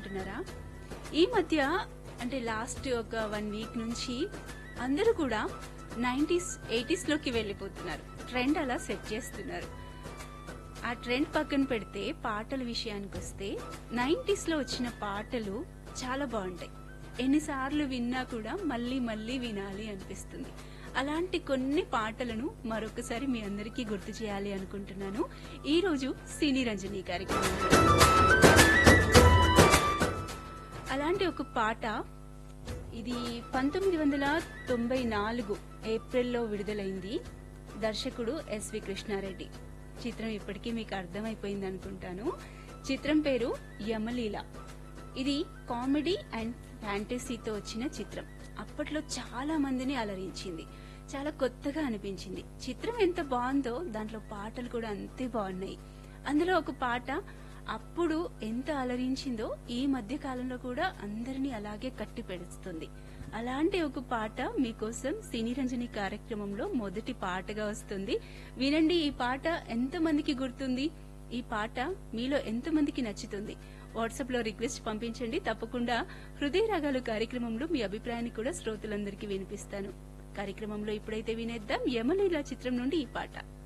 అనుకుంటున్నారా ఈ మధ్య అంటే లాస్ట్ ఒక వన్ వీక్ నుంచి అందరూ కూడా నైంటీస్ ఎయిటీస్ లోకి వెళ్ళిపోతున్నారు ట్రెండ్ అలా సెట్ చేస్తున్నారు ఆ ట్రెండ్ పక్కన పెడితే పాటల విషయానికి వస్తే నైంటీస్ లో వచ్చిన పాటలు చాలా బాగుంటాయి ఎన్నిసార్లు విన్నా కూడా మళ్ళీ మళ్ళీ వినాలి అనిపిస్తుంది అలాంటి కొన్ని పాటలను మరొకసారి మీ అందరికీ గుర్తు చేయాలి అనుకుంటున్నాను ఈ రోజు సినీ రంజని కార్యక్రమంలో అలాంటి ఒక పాట ఇది పంతొమ్మిది వందల తొంభై నాలుగు ఏప్రిల్లో విడుదలైంది దర్శకుడు ఎస్వి కృష్ణారెడ్డి చిత్రం ఇప్పటికీ మీకు అర్థమైపోయింది అనుకుంటాను చిత్రం పేరు యమలీల ఇది కామెడీ అండ్ ఫ్యాంటసీతో వచ్చిన చిత్రం అప్పట్లో చాలా మందిని అలరించింది చాలా కొత్తగా అనిపించింది చిత్రం ఎంత బాగుందో దాంట్లో పాటలు కూడా అంతే బాగున్నాయి అందులో ఒక పాట అప్పుడు ఎంత అలరించిందో ఈ మధ్య కాలంలో కూడా అందరినీ అలాగే కట్టి పెడుస్తుంది అలాంటి ఒక పాట మీకోసం సినీ రంజని కార్యక్రమంలో మొదటి పాటగా వస్తుంది వినండి ఈ పాట ఎంత మందికి గుర్తుంది ఈ పాట మీలో ఎంత మందికి నచ్చుతుంది వాట్సాప్ లో రిక్వెస్ట్ పంపించండి తప్పకుండా హృదయ రాగాలు కార్యక్రమంలో మీ అభిప్రాయాన్ని కూడా శ్రోతలందరికీ వినిపిస్తాను కార్యక్రమంలో ఇప్పుడైతే వినేద్దాం యమలీల చిత్రం నుండి ఈ పాట